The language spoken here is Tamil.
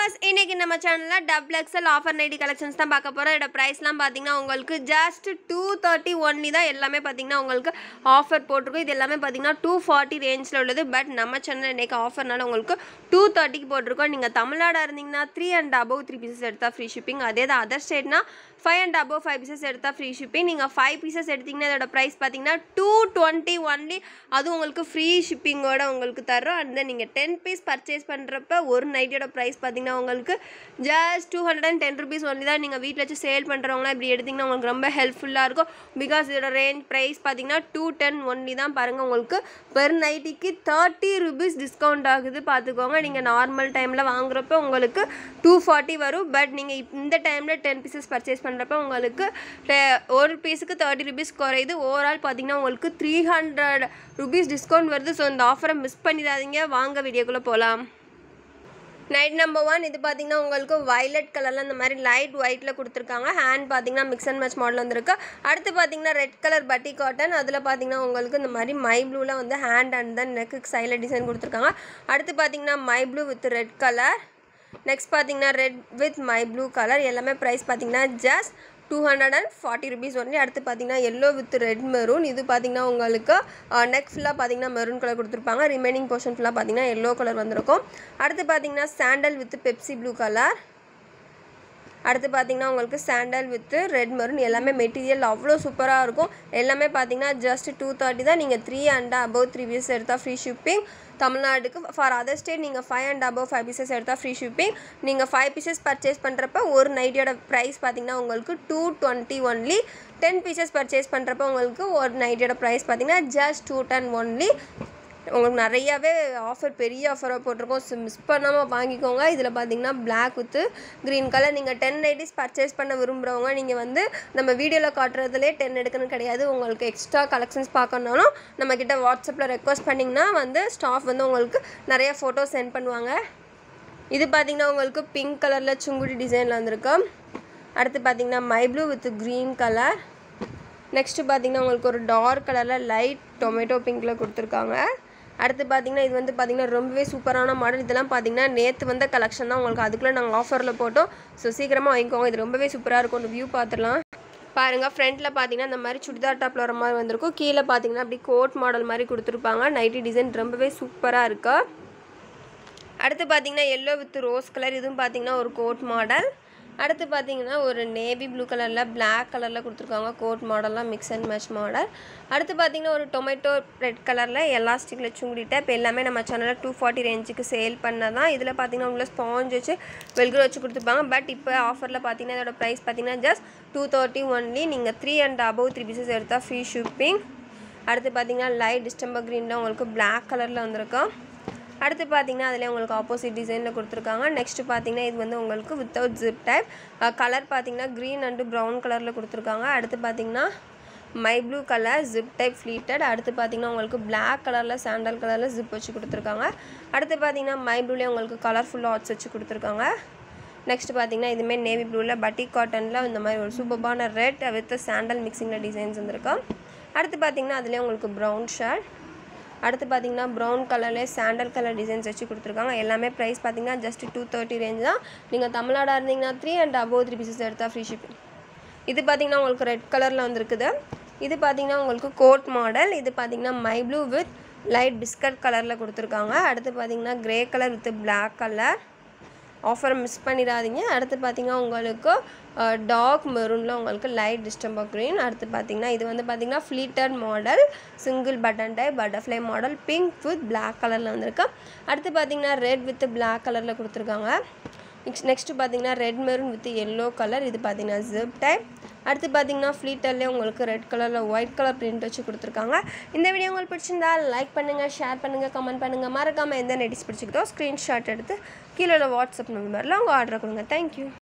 வியூவர்ஸ் இன்னைக்கு நம்ம சேனலில் double excel offer nighty collections தான் பார்க்க போகிறோம் இதோட ப்ரைஸ்லாம் பார்த்தீங்கன்னா உங்களுக்கு ஜஸ்ட் டூ தேர்ட்டி ஒன்லி தான் எல்லாமே பார்த்தீங்கன்னா உங்களுக்கு ஆஃபர் போட்டிருக்கும் இது எல்லாமே பார்த்தீங்கன்னா டூ ஃபார்ட்டி ரேஞ்சில் உள்ளது பட் நம்ம சேனல் இன்னைக்கு ஆஃபர்னால உங்களுக்கு டூ தேர்ட்டிக்கு போட்டிருக்கோம் நீங்கள் தமிழ்நாடு இருந்தீங்கன்னா three and above three pieces எடுத்தால் ஃப்ரீ ஷிப்பிங் அதே தான் அதர் ஸ்டேட்னா five and above five pieces எடுத்தால் ஃப்ரீ ஷிப்பிங் நீங்கள் ஃபைவ் பீசஸ் எடுத்தீங்கன்னா இதோட ப்ரைஸ் பார்த்தீங்கன்னா டூ டுவெண்ட்டி ஒன்லி அது உங்களுக்கு ஃப்ரீ ஷிப்பிங்கோட உங்களுக்கு தரோம் அண்ட் நீங்கள் டென் பீஸ் பர்ச்சேஸ் பண்ணுறப்ப ஒரு நைட்டியோட ப்ரைஸ் பார்த்தீங்கன்னா உங்களுக்கு just two hundred and ten rupees only தான் நீங்கள் வீட்டில் வச்சு சேல் பண்ணுறவங்களாம் இப்படி எடுத்திங்கன்னா உங்களுக்கு ரொம்ப ஹெல்ப்ஃபுல்லாக இருக்கும் பிகாஸ் இதோட ரேஞ்ச் ப்ரைஸ் பார்த்தீங்கன்னா டூ டென் ஒன்லி தான் பாருங்கள் உங்களுக்கு பெர் நைட்டிக்கு தேர்ட்டி ருபீஸ் டிஸ்கவுண்ட் ஆகுது பார்த்துக்கோங்க நீங்கள் நார்மல் டைமில் வாங்குறப்ப உங்களுக்கு டூ ஃபார்ட்டி வரும் பட் நீங்கள் இந்த டைமில் டென் பீசஸ் பர்ச்சேஸ் பண்ணுறப்ப உங்களுக்கு te- ஒரு பீஸுக்கு தேர்ட்டி ருபீஸ் குறையுது ஓவரால் பார்த்தீங்கன்னா உங்களுக்கு த்ரீ ஹண்ட்ரட் ருபீஸ் டிஸ்கவுண்ட் வருது ஸோ இந்த ஆஃபரை மிஸ் பண்ணிடாதீங்க வாங்க வீடியோக்குள்ளே போகலாம் நைட் நம்பர் ஒன் இது பார்த்தீங்கன்னா உங்களுக்கு வயலட் கலரில் இந்த மாதிரி லைட் ஒயிட்டில் கொடுத்துருக்காங்க ஹேண்ட் பார்த்தீங்கன்னா மிக்ஸ் அண்ட் மேட்ச் மாடல் வந்திருக்கு அடுத்து பார்த்தீங்கன்னா ரெட் கலர் பட்டி காட்டன் அதில் பார்த்தீங்கன்னா உங்களுக்கு இந்த மாதிரி மை ப்ளூவில் வந்து ஹேண்ட் அண்ட் தென் நெக்கு சைடில் டிசைன் கொடுத்துருக்காங்க அடுத்து பார்த்தீங்கன்னா மை blue with red colour next பார்த்தீங்கன்னா ரெட் வித் மை ப்ளூ கலர் எல்லாமே ப்ரைஸ் பார்த்தீங்கன்னா just two hundred and forty rupees only அடுத்து பார்த்தீங்கன்னா எல்லோ வித் ரெட் மெரூன் இது பார்த்தீங்கன்னா உங்களுக்கு நெக் ஃபுல்லாக பார்த்தீங்கன்னா மெரூன் கலர் கொடுத்துருப்பாங்க ரிமைனிங் போர்ஷன் ஃபுல்லாக பார்த்தீங்கன்னா எல்லோ கலர் வந்திருக்கும் அடுத்து பார்த்தீங்கன்னா sandal with Pepsi blue colour அடுத்து பார்த்தீங்கன்னா உங்களுக்கு சாண்டல் வித்து ரெட் மெரூன் எல்லாமே மெட்டீரியல் அவ்வளோ சூப்பராக இருக்கும் எல்லாமே பார்த்தீங்கன்னா ஜஸ்ட் டூ தேர்ட்டி தான் நீங்கள் three and above three pieces எடுத்தால் ஃப்ரீ ஷிப்பிங் தமிழ்நாடுக்கு ஃபார் அதர் ஸ்டேட் நீங்கள் five and above five pieces எடுத்தால் ஃப்ரீ ஷிப்பிங் நீங்கள் ஃபைவ் பீசஸ் பர்ச்சேஸ் பண்ணுறப்ப ஒரு நைட்டியோட ப்ரைஸ் பார்த்தீங்கன்னா உங்களுக்கு two twenty only ten pieces purchase பண்ணுறப்ப உங்களுக்கு ஒரு நைட்டியோட ப்ரைஸ் பார்த்தீங்கன்னா ஜஸ்ட் டூ டென் ஒன்லி உங்களுக்கு நிறையாவே ஆஃபர் பெரிய ஆஃபராக போட்டிருக்கோம் ஸோ மிஸ் பண்ணாமல் வாங்கிக்கோங்க இதில் பார்த்தீங்கன்னா பிளாக் வித்து க்ரீன் கலர் நீங்கள் டென் நைட்டிஸ் பர்ச்சேஸ் பண்ண விரும்புகிறவங்க நீங்கள் வந்து நம்ம வீடியோவில் காட்டுறதுலே டென் எடுக்கணும் கிடையாது உங்களுக்கு எக்ஸ்ட்ரா கலெக்ஷன்ஸ் பார்க்கணுனாலும் நம்மக்கிட்ட வாட்ஸ்அப்பில் ரெக்வஸ்ட் பண்ணிங்கன்னா வந்து ஸ்டாஃப் வந்து உங்களுக்கு நிறைய ஃபோட்டோஸ் சென்ட் பண்ணுவாங்க இது பார்த்தீங்கன்னா உங்களுக்கு பிங்க் கலரில் சுங்குடி டிசைனில் வந்திருக்கு அடுத்து பார்த்தீங்கன்னா மை blue with green colour next பார்த்தீங்கன்னா உங்களுக்கு ஒரு டார்க் கலரில் லைட் டொமேட்டோ பிங்க்கில் கொடுத்துருக்காங்க அடுத்து பார்த்தீங்கன்னா இது வந்து பார்த்தீங்கன்னா ரொம்பவே சூப்பரான மாடல் இதெல்லாம் பார்த்தீங்கன்னா நேற்று வந்த கலெக்ஷன் தான் உங்களுக்கு அதுக்குள்ளே நாங்கள் ஆஃபரில் போட்டோம் ஸோ சீக்கிரமாக வாங்கிக்கோங்க இது ரொம்பவே சூப்பராக இருக்கும் ஒரு வியூ பார்த்துடலாம் பாருங்கள் ஃப்ரண்ட்டில் பார்த்தீங்கன்னா இந்த மாதிரி சுடிதார் டாப்பில் வர மாதிரி வந்திருக்கும் கீழே பார்த்தீங்கன்னா அப்படி கோட் மாடல் மாதிரி கொடுத்துருப்பாங்க நைட்டி டிசைன் ரொம்பவே சூப்பராக இருக்கு அடுத்து பார்த்தீங்கன்னா எல்லோ வித் ரோஸ் கலர் இதுவும் பார்த்தீங்கன்னா ஒரு கோட் மாடல் அடுத்து பார்த்தீங்கன்னா ஒரு நேவி ப்ளூ கலரில் Black கலரில் கொடுத்துருக்காங்க கோட் மாடல்லாம் மிக்ஸ் அண்ட் மேட்ச் மாடல் அடுத்து பார்த்தீங்கன்னா ஒரு டொமேட்டோ ரெட் கலரில் எலாஸ்டிக்கில் சுங்குடி டைப் எல்லாமே நம்ம சேனலில் டூ ஃபார்ட்டி ரேஞ்சுக்கு சேல் பண்ணதான் இதில் பார்த்தீங்கன்னா உள்ள ஸ்பாஞ்ச் வச்சு வெல்க்ரோ வச்சு கொடுத்துருப்பாங்க பட் இப்போ ஆஃபரில் பார்த்தீங்கன்னா இதோட ப்ரைஸ் பார்த்தீங்கன்னா ஜஸ்ட் டூ தேர்ட்டி ஒன்லி நீங்கள் three and above three pieces எடுத்தால் ஃப்ரீ ஷிப்பிங் அடுத்து பார்த்தீங்கன்னா லைட் டிஸ்டம்பர் க்ரீனில் உங்களுக்கு Black கலரில் வந்திருக்கும் அடுத்து பார்த்தீங்கன்னா அதில் உங்களுக்கு ஆப்போசிட் டிசைனில் கொடுத்துருக்காங்க நெக்ஸ்ட் பார்த்தீங்கன்னா இது வந்து உங்களுக்கு வித்தவுட் ஜிப் டைப் கலர் பார்த்தீங்கன்னா க்ரீன் அண்டு ப்ரௌன் கலரில் கொடுத்துருக்காங்க அடுத்து பார்த்தீங்கன்னா மை blue colour zip type pleated அடுத்து பார்த்தீங்கன்னா உங்களுக்கு Black கலரில் சாண்டல் கலரில் ஜிப் வச்சு கொடுத்துருக்காங்க அடுத்து பார்த்தீங்கன்னா மை ப்ளூலேயே உங்களுக்கு கலர்ஃபுல் ஆட்ஸ் வச்சு கொடுத்துருக்காங்க நெக்ஸ்ட் பார்த்தீங்கன்னா இதுமாரி நேவி ப்ளூவில் பட்டி காட்டனில் இந்த மாதிரி ஒரு சூப்பர்பான ரெட் வித் சாண்டல் மிக்சிங்கில் டிசைன்ஸ் வந்திருக்கும் அடுத்து பார்த்தீங்கன்னா அதுலேயே உங்களுக்கு ப்ரௌன் ஷர்ட் அடுத்து பார்த்தீங்கன்னா ப்ரௌன் கலர்லேயே சாண்டல் கலர் டிசைன்ஸ் வச்சு கொடுத்துருக்காங்க எல்லாமே ப்ரைஸ் பார்த்தீங்கன்னா ஜஸ்ட் டூ தேர்ட்டி ரேஞ்ச் தான் நீங்கள் தமிழ்நாடாக இருந்தீங்கன்னா three and above three pieces எடுத்தால் ஃப்ரீ ஷிப்பிங் இது பார்த்தீங்கன்னா உங்களுக்கு ரெட் கலரில் வந்திருக்குது இது பார்த்தீங்கன்னா உங்களுக்கு கோட் மாடல் இது பார்த்தீங்கன்னா மை ப்ளூ வித் லைட் பிஸ்கட் கலரில் கொடுத்துருக்காங்க அடுத்து பார்த்தீங்கன்னா grey colour with Black colour ஆஃபரை மிஸ் பண்ணிடாதீங்க அடுத்து பார்த்தீங்கன்னா உங்களுக்கு டார்க் மெரூனில் உங்களுக்கு லைட் டிஸ்டம்பர் க்ரீன் அடுத்து பார்த்தீங்கன்னா இது வந்து பார்த்தீங்கன்னா pleated model single button type butterfly model pink with Black கலரில் வந்திருக்கு அடுத்து பார்த்தீங்கன்னா ரெட் வித் Black கலரில் கொடுத்துருக்காங்க நெக்ஸ்ட் நெக்ஸ்ட்டு பார்த்தீங்கன்னா red maroon with yellow colour இது பார்த்தீங்கன்னா ஜிப் டைப் அடுத்து பார்த்தீங்கன்னா ஃப்ளீட்டர்லேயே உங்களுக்கு ரெட் கலரில் ஒயிட் கலர் பிரிண்ட் வச்சு கொடுத்துருக்காங்க இந்த வீடியோ உங்களுக்கு பிடிச்சிருந்தா லைக் பண்ணுங்கள் ஷேர் பண்ணுங்கள் கமெண்ட் பண்ணுங்கள் மறக்காமல் எந்த நெட்டிஸ் பிடிச்சிக்கிட்டோ ஸ்க்ரீன்ஷாட் எடுத்து கீழே உள்ள வாட்ஸ்அப் நம்பரில் உங்கள் ஆர்டரை கொடுங்க தேங்க்யூ